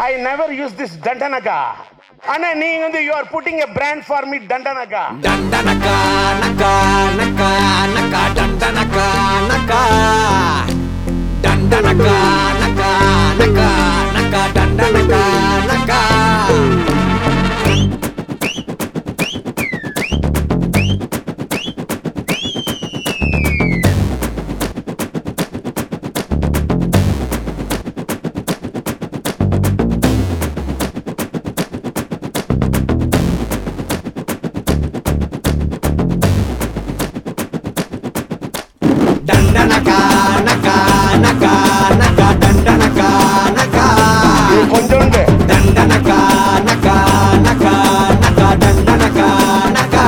I never use this தண்டனகா ஆனா நீங்க வந்து you are putting a brand for me தண்டனகா డండనకా నకా నకా నకా డండనకా నకా డండనకా నకా నకా నకా డండనకా నకా డండనకా నకా నకా నకా డండనకా నకా இது கொஞ்சோண்டு డండనకా నకా నకా నకా డండనకా నకా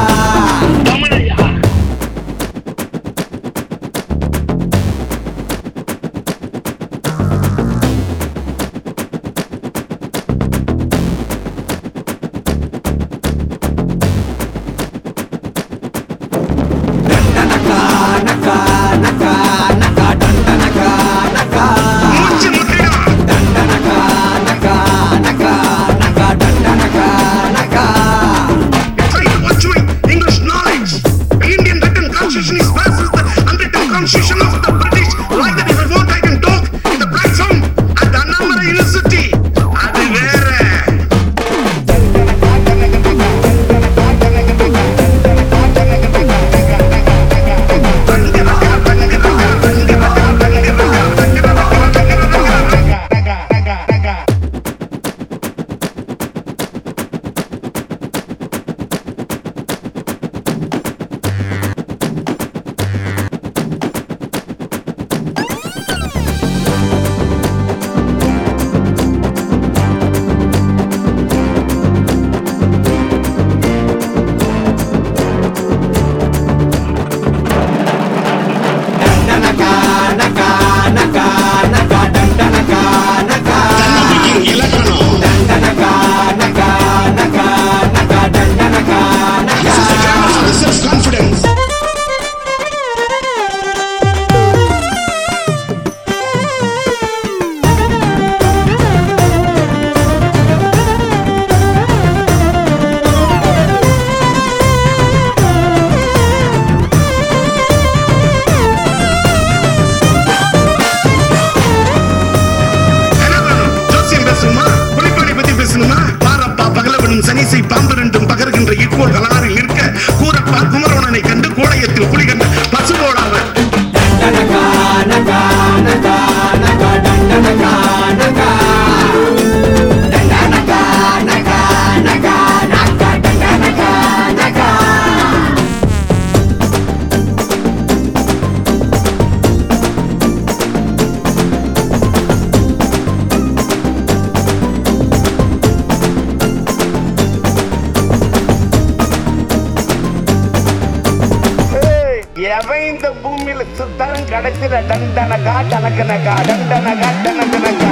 డండనకా నకా నకా నకా డండనకా నకా மூச்சு முட்டிடும் డండనకా నకా నకా నకా డండనకా నకా trying to pursuing English knowledge. The Indian written constitution is versus the unwritten constitution of the British. Like that, if I want, I can talk in the platform at the Annamalai University. அது வேற డండనకా నకా నకా నకా డండనకా నకా இலக்கணம் డండనకా నకా నకా నకా డండనకా నకా self confidence. என்ன வேணும்? ஜோசியம் பேசணுமா புலிப்பாணி பத்தி பேசணுமா பாரப்பா பகலவனும் சனிசை பாம்பு ரெண்டும் பகர்கின்ற இக்கோள் கலாரில் நிற்க கூரப்பா குமரவனனை கண்டு கோடையத்தில் குளி கண்ட பசுபோடாவர் డండనకా నకా నకా నకా డండనకా నకా డండనకా నకా నకా నకా డండనకా నకా ஏய், எவன் இந்த பூமியில சுத்தாலும் கிடைச்சிட டண்டனகா டனக்கனகா டண்டனகா டனக்கனகா